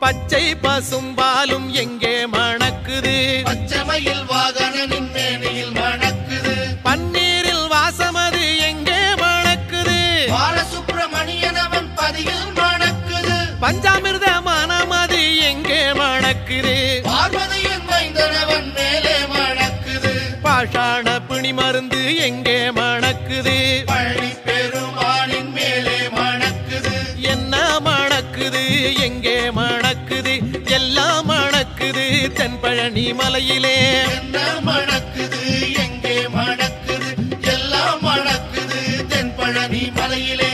பச்சை பசும்பாலும் எங்கே மணக்குது பச்சமையில் வாகனனின் மேனியில் மணக்குது பன்னீரில் வாசமது எங்கே மணக்குது பாலசுப்பிரமணியன் அவன் பதியில் மணக்குது பஞ்சாமிர்த மனமது எங்கே மணக்குது பார்வதியின் மைந்தனவன் மேலே மணக்குது பாஷாண பிணி மருந்து எங்கே மணக்குது பழனி பெருமானின் மேலே மணக்குது என்ன மணக்குது எங்கே மணக்குது எல்லாம் மணக்குது தென்பழனி மலையிலே என்ன மணக்குது எங்கே மணக்குது எல்லாம் மணக்குது தென்பழனி மலையிலே